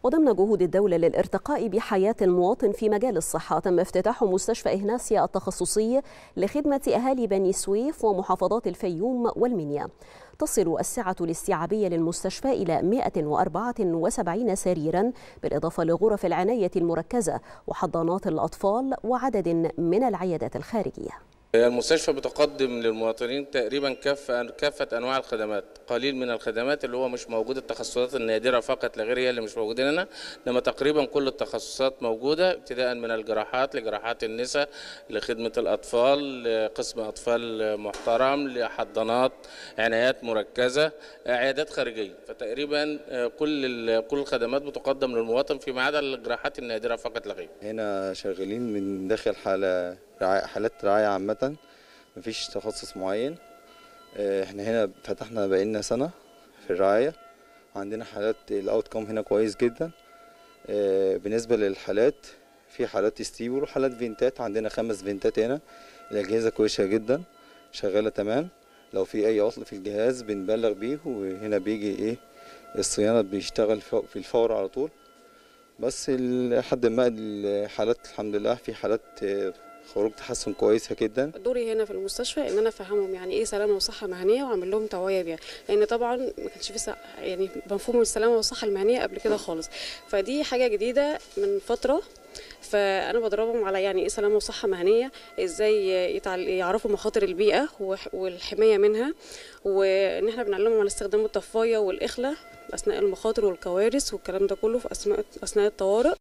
وضمن جهود الدولة للارتقاء بحياة المواطن في مجال الصحة تم افتتاح مستشفى إهناسيا التخصصي لخدمة أهالي بني سويف ومحافظات الفيوم والمنيا تصل السعة الاستيعابية للمستشفى إلى 174 سريرا بالإضافة لغرف العناية المركزة وحضانات الأطفال وعدد من العيادات الخارجية المستشفى بتقدم للمواطنين تقريبا كافة كافة انواع الخدمات، قليل من الخدمات اللي هو مش موجود التخصصات النادرة فقط لا غير هي اللي مش موجودين هنا، انما تقريبا كل التخصصات موجودة ابتداء من الجراحات لجراحات النساء لخدمة الاطفال لقسم اطفال محترم لحضانات عنايات مركزة عيادات خارجية، فتقريبا كل كل الخدمات بتقدم للمواطن فيما عدا الجراحات النادرة فقط لا غير. هنا شغالين من داخل حالة حالات رعاية عامة مفيش تخصص معين احنا هنا فتحنا بقالنا سنة في الرعاية عندنا حالات الاوت كوم هنا كويس جدا بالنسبة للحالات في حالات ستيبل وحالات فينتات عندنا خمس فينتات هنا الأجهزة كويسة جدا شغالة تمام لو في أي عطل في الجهاز بنبلغ بيه وهنا بيجي ايه الصيانة بيشتغل في الفور على طول بس لحد ما الحالات الحمد لله في حالات خروج تحسن كويسه جدا دوري هنا في المستشفى ان انا افهمهم يعني ايه سلامه وصحه مهنيه واعمل لهم توعيه بيها لان طبعا ما كانش في يعني مفهوم السلامه والصحه المهنيه قبل كده خالص فدي حاجه جديده من فتره فانا بضربهم على يعني ايه سلامه وصحه مهنيه ازاي يعرفوا مخاطر البيئه والحمايه منها وان احنا بنعلمهم على استخدام الطفايه والاخله اثناء المخاطر والكوارث والكلام ده كله في اثناء اثناء الطوارئ